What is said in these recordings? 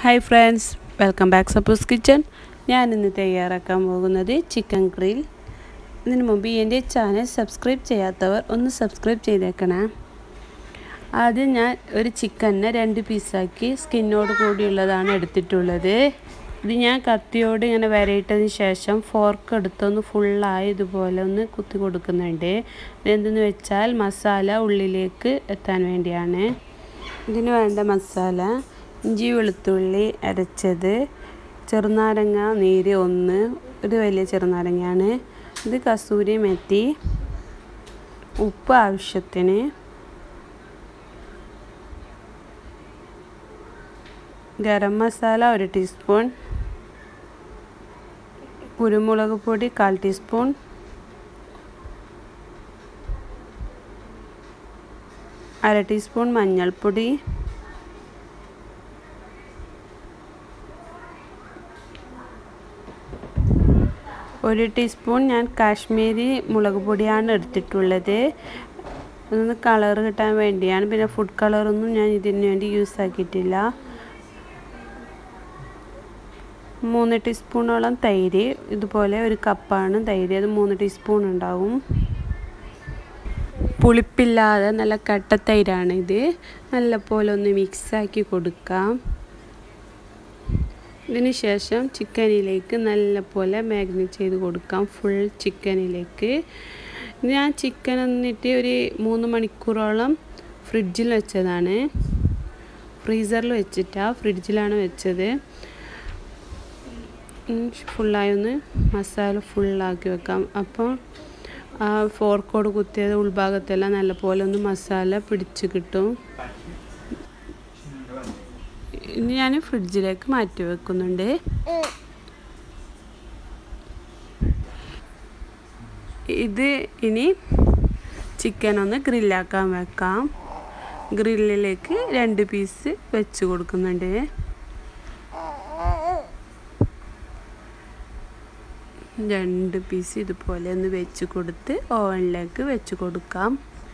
hi friends welcome back suppose kitchen ഞാൻ ഇന്ന് തയ്യാറാക്കാൻ പോകുന്നത് ചിക്കൻ ഗ്രിൽ ഇതിനു മുമ്പ് എൻ്റെ ചാനൽ സബ്സ്ക്രൈബ് ചെയ്യാത്തവർ ഒന്ന് സബ്സ്ക്രൈബ് ചെയ്തേക്കണേ ആദ്യം ഞാൻ ഒരു ചിക്കനെ രണ്ട് പീസാക്കി സ്കിന്നോട് കൂടിയുള്ളതാണ് എടുത്തിട്ടുള്ളത് ഇത് ഞാൻ കത്തിയോട് ഇങ്ങനെ വരയിട്ടതിന് ശേഷം ഫോർക്ക് എടുത്തൊന്ന് ഫുള്ളായി ഇതുപോലെ ഒന്ന് കുത്തി കൊടുക്കുന്നുണ്ട് എന്തെന്ന് വെച്ചാൽ മസാല ഉള്ളിലേക്ക് എത്താൻ വേണ്ടിയാണ് ഇതിന് വേണ്ട മസാല ഇഞ്ചി വെളുത്തുള്ളി അരച്ചത് ചെറുനാരങ്ങ നീര് ഒന്ന് ഒരു വലിയ ചെറുനാരങ്ങയാണ് ഇത് കസൂരി മെത്തി ഉപ്പ് ആവശ്യത്തിന് ഗരം മസാല ഒരു ടീസ്പൂൺ കുരുമുളക് പൊടി കാൽ ടീസ്പൂൺ അര ടീസ്പൂൺ മഞ്ഞൾപ്പൊടി ഒരു ടീസ്പൂൺ ഞാൻ കാശ്മീരി മുളക് പൊടിയാണ് എടുത്തിട്ടുള്ളത് ഒന്ന് കളർ കിട്ടാൻ വേണ്ടിയാണ് പിന്നെ ഫുഡ് കളറൊന്നും ഞാൻ ഇതിന് വേണ്ടി യൂസ് ആക്കിയിട്ടില്ല മൂന്ന് ടീസ്പൂണോളം തൈര് ഇതുപോലെ ഒരു കപ്പാണ് തൈര് അത് മൂന്ന് ടീസ്പൂൺ ഉണ്ടാവും പുളിപ്പില്ലാതെ നല്ല കട്ട തൈരാണ് ഇത് നല്ല പോലെ ഒന്ന് മിക്സാക്കി കൊടുക്കാം ഇതിന് ശേഷം ചിക്കനിലേക്ക് നല്ല പോലെ മാഗ്നേറ്റ് ചെയ്ത് കൊടുക്കാം ഫുൾ ചിക്കനിലേക്ക് ഞാൻ ചിക്കൻ എന്നിട്ട് ഒരു മൂന്ന് മണിക്കൂറോളം ഫ്രിഡ്ജിൽ വെച്ചതാണ് ഫ്രീസറിൽ വെച്ചിട്ടാണ് ഫ്രിഡ്ജിലാണ് വെച്ചത് ഫുള്ളായി ഒന്ന് മസാല ഫുള്ളാക്കി വെക്കാം അപ്പോൾ ആ ഫോർക്കോട് കുത്തിയത് ഉൾഭാഗത്തെല്ലാം നല്ലപോലെ ഒന്ന് മസാല പിടിച്ച് കിട്ടും ഇനി ഞാൻ ഫ്രിഡ്ജിലേക്ക് മാറ്റി വെക്കുന്നുണ്ട് ഇത് ഇനി ചിക്കൻ ഒന്ന് ഗ്രില്ലാക്കാൻ വെക്കാം ഗ്രില്ലിലേക്ക് രണ്ട് പീസ് വെച്ച് കൊടുക്കുന്നുണ്ട് രണ്ട് പീസ് ഇതുപോലെ ഒന്ന് വെച്ച് കൊടുത്ത് ഓവനിലേക്ക് വെച്ച് കൊടുക്കാം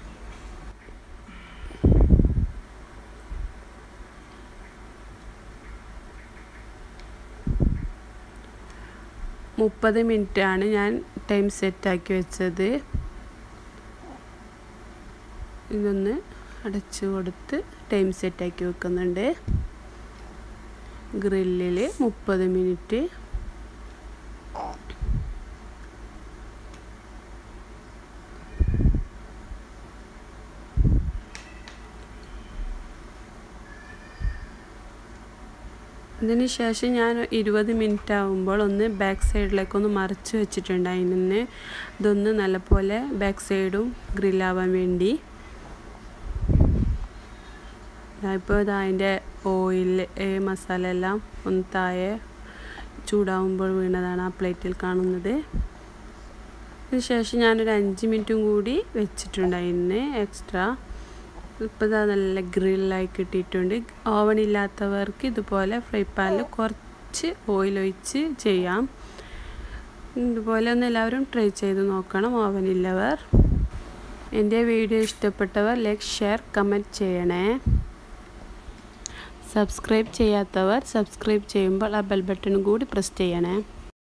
മുപ്പത് ആണ് ഞാൻ ടൈം സെറ്റാക്കി വെച്ചത് ഇതൊന്ന് അടച്ചു കൊടുത്ത് ടൈം സെറ്റാക്കി വെക്കുന്നുണ്ട് ഗ്രില്ലിൽ മുപ്പത് മിനിറ്റ് ഇതിന് ശേഷം ഞാൻ ഇരുപത് മിനിറ്റ് ആകുമ്പോൾ ഒന്ന് ബാക്ക് സൈഡിലേക്ക് ഒന്ന് മറിച്ച് വെച്ചിട്ടുണ്ട് അതിന് ഇതൊന്ന് നല്ലപോലെ ബാക്ക് സൈഡും ഗ്രില്ലാവാൻ വേണ്ടി ഇപ്പോൾ ഇത് അതിൻ്റെ ഓയിൽ മസാല എല്ലാം ഒന്ന് താഴെ ചൂടാവുമ്പോൾ വീണതാണ് ആ പ്ലേറ്റിൽ കാണുന്നത് അതിന് ശേഷം ഞാനൊരു അഞ്ച് മിനിറ്റും കൂടി വെച്ചിട്ടുണ്ട് അതിന് എക്സ്ട്രാ ഇപ്പോൾ ഇതാ നല്ല ഗ്രില്ലായി കിട്ടിയിട്ടുണ്ട് ഓവൻ ഇല്ലാത്തവർക്ക് ഇതുപോലെ ഫ്രൈ പാനിൽ കുറച്ച് ഓയിൽ ഒഴിച്ച് ചെയ്യാം ഇതുപോലെ ഒന്ന് എല്ലാവരും ട്രൈ ചെയ്ത് നോക്കണം ഓവൻ ഇല്ലവർ എൻ്റെ വീഡിയോ ഇഷ്ടപ്പെട്ടവർ ലൈക്ക് ഷെയർ കമൻറ്റ് ചെയ്യണേ സബ്സ്ക്രൈബ് ചെയ്യാത്തവർ സബ്സ്ക്രൈബ് ചെയ്യുമ്പോൾ ആ ബെൽ ബട്ടൺ കൂടി പ്രസ് ചെയ്യണേ